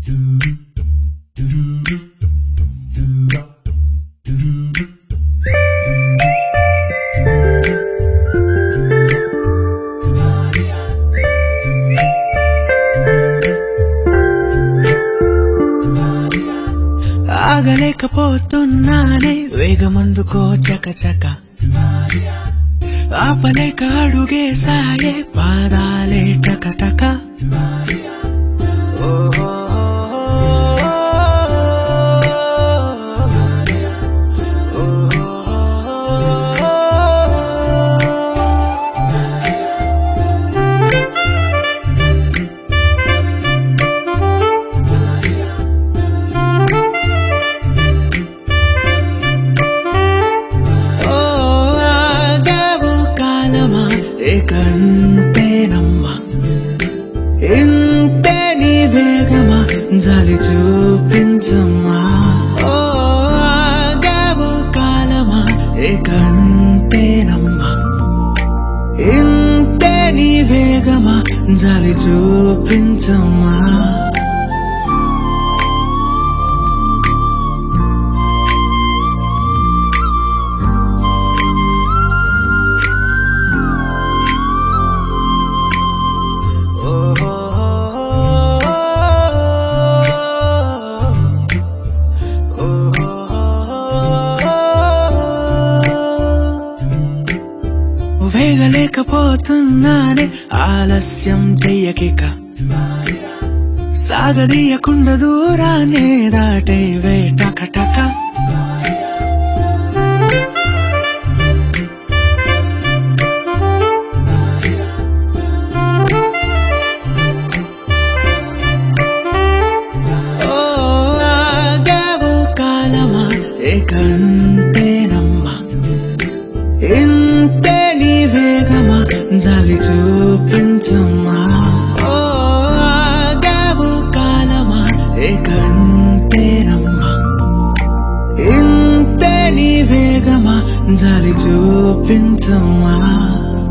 ఆగలేకపోతున్నానే వేగమందుకో చక చక ఆపలేక అడుగే సాయే పాదాలే టక టక ఓహో. ఓ ఆగావు కాలమా ఏకంతేనమ్మా ఇంతే నీ వేగమా జాలి చూపించమ్మా ఓ ఆగావు కాలమా ఏకంతేనమ్మా ఇంతే నీ వేగమా జాలి చూపించమ్మా వేగలేకపోతున్నానే ఆలస్యం చెయ్యకిక సాగదీయకుండా దూరానే దాటే వేటకటక ఓ ఆగావు కాలమా ఏకంతేనమ్మా ఇంతే నీ వేగమా జాలి చూపించమ్మా ఓ ఆగావు కాలమా ఏకంతేనమ్మా ఇంతే నీ వేగమా జాలి చూపించమ్మా